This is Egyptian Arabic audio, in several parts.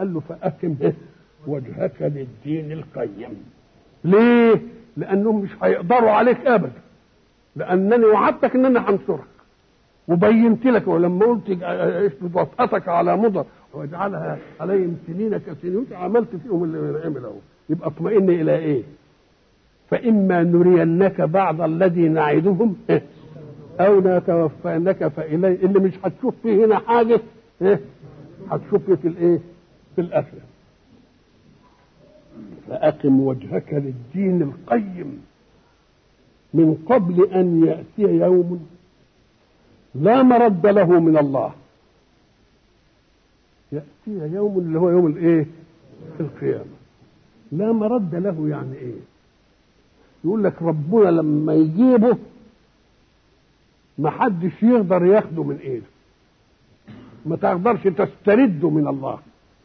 قال له فأقم وجهك للدين القيم ليه؟ لأنهم مش هيقدروا عليك أبدا لأنني وعدتك إن أنا هنصرك وبينت لك ولما قلت اشدد وطأتك على مضر واجعلها عليهم سنين كسنين عملت فيهم اللي عمل اهو يبقى اطمئن الى ايه؟ فإما نرينك بعض الذي نعدهم أو نتوفينك فإلي اللي مش هتشوف فيه هنا حاجة هتشوف فيه في الإيه؟ في الآخرة فأقم وجهك للدين القيم من قبل أن يأتي يوم لا مرد له من الله يأتي يوم اللي هو يوم الإيه؟ القيامة لا مرد له يعني إيه؟ يقول لك ربنا لما يجيبه ما حدش يقدر ياخده من ايده ما تقدرش تسترده من الله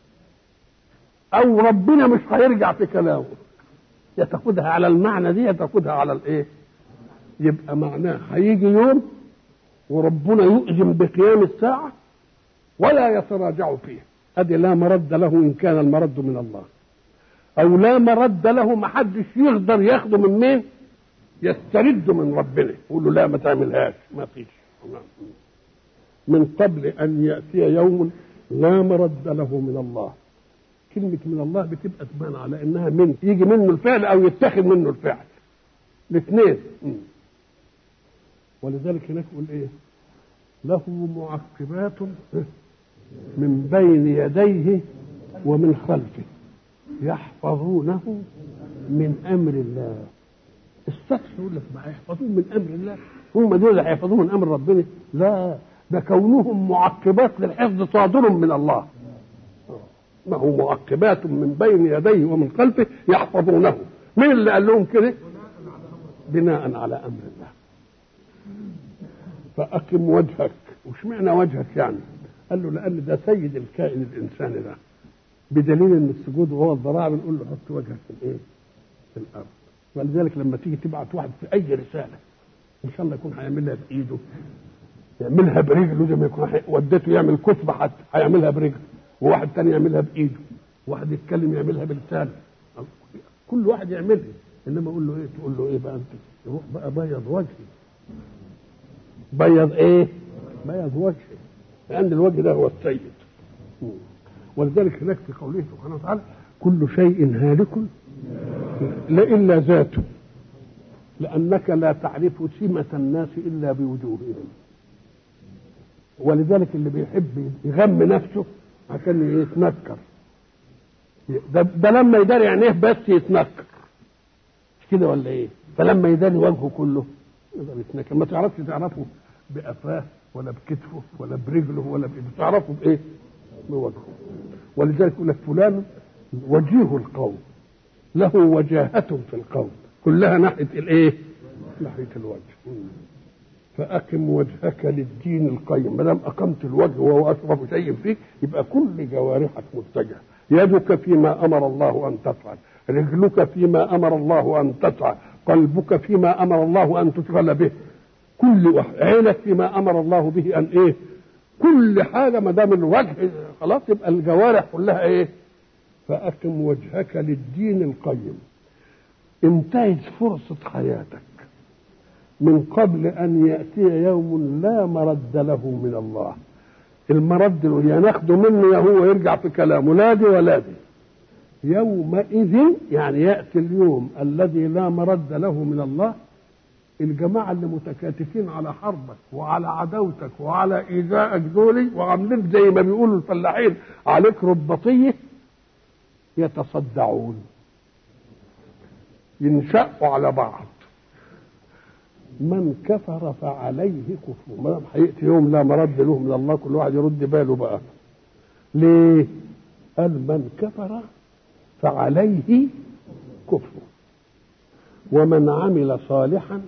او ربنا مش هيرجع في كلامه يا تاخدها على المعنى دي يا تاخدها على الايه يبقى معناه هيجي يوم وربنا يؤذن بقيام الساعة ولا يتراجع فيه ادي لا مرد له ان كان المرد من الله او لا مرد له ما حدش يقدر ياخده من مين يسترد من ربنا يقول له لا ما تعملهاش ما فيش من قبل ان ياتي يوم لا مرد له من الله كلمة من الله بتبقى تبان على انها من يجي منه الفعل او يتخذ منه الفعل الاثنين ولذلك هناك يقول ايه له معقبات من بين يديه ومن خلفه يحفظونه من امر الله السكس يقول لك ما يحفظون من امر الله هم دول اللي هيحفظون من امر ربنا لا ده كونهم معقبات للحفظ صادر من الله ما هو معقبات من بين يديه ومن خلفه يحفظونه مين اللي قال لهم كده بناء على امر الله فاقم وجهك وش معنى وجهك يعني قال له لان ده سيد الكائن الانساني ده بدليل ان السجود وهو الضراع بنقول له حط وجهك في الايه في الارض ولذلك لما تيجي تبعت واحد في اي رساله ان شاء الله يكون هيعملها بايده يعملها برجله زي ما يكون ودته يعمل كتبه حتى هيعملها برجله وواحد تاني يعملها بايده واحد يتكلم يعملها بلسانه كل واحد يعملها انما اقول له ايه تقول له ايه بقى انت روح بقى بيض وجهي بيض ايه بيض وجهي لان الوجه ده هو السيد ولذلك هناك في قوله سبحانه وتعالى كل شيء هالك لا الا ذاته لانك لا تعرف سمه الناس الا بوجوههم ولذلك اللي بيحب يغم نفسه عشان يتنكر ده, ده لما يداري عينيه بس يتنكر مش كده ولا ايه فلما يداري وجهه كله يقدر يتنكر ما تعرفش تعرفه بقفاه ولا بكتفه ولا برجله ولا بإيده تعرفه بايه بوجهه ولذلك يقول لك فلان وجيه القوم له وجاهة في القوم كلها ناحية الايه ناحية الوجه فأقم وجهك للدين القيم ما دام أقمت الوجه وهو أشرف شيء فيك يبقى كل جوارحك متجهة يدك فيما أمر الله أن تفعل رجلك فيما أمر الله أن تسعى قلبك فيما أمر الله أن تشغل به كل واحد عينك فيما أمر الله به أن إيه كل حاجة ما دام الوجه خلاص يبقى الجوارح كلها إيه فأقم وجهك للدين القيم انتهت فرصة حياتك من قبل أن يأتي يوم لا مرد له من الله المرد يا ناخده منه يا هو يرجع في كلامه لا دي ولا دي يومئذ يعني يأتي اليوم الذي لا مرد له من الله الجماعة اللي متكاتفين على حربك وعلى عداوتك وعلى إيذائك دولي وعاملين زي ما بيقولوا الفلاحين عليك رباطية يتصدعون ينشأوا على بعض من كفر فعليه كفر ما هيأتي يوم لا مرد له من الله كل واحد يرد باله بقى ليه قال من كفر فعليه كفر ومن عمل صالحا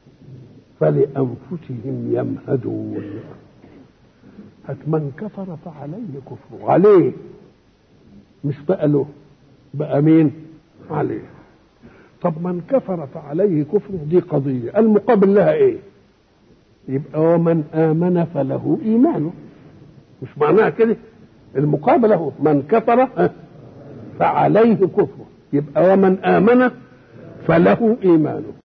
فلأنفسهم يمهدون هات من كفر فعليه كفر عليه مش بقى له بقى مين عليه طب من كفر فعليه كفر دي قضية المقابل لها ايه يبقى ومن آمن فله إيمانه مش معناها كده المقابله من كفر فعليه كفره يبقى ومن امن فله ايمانه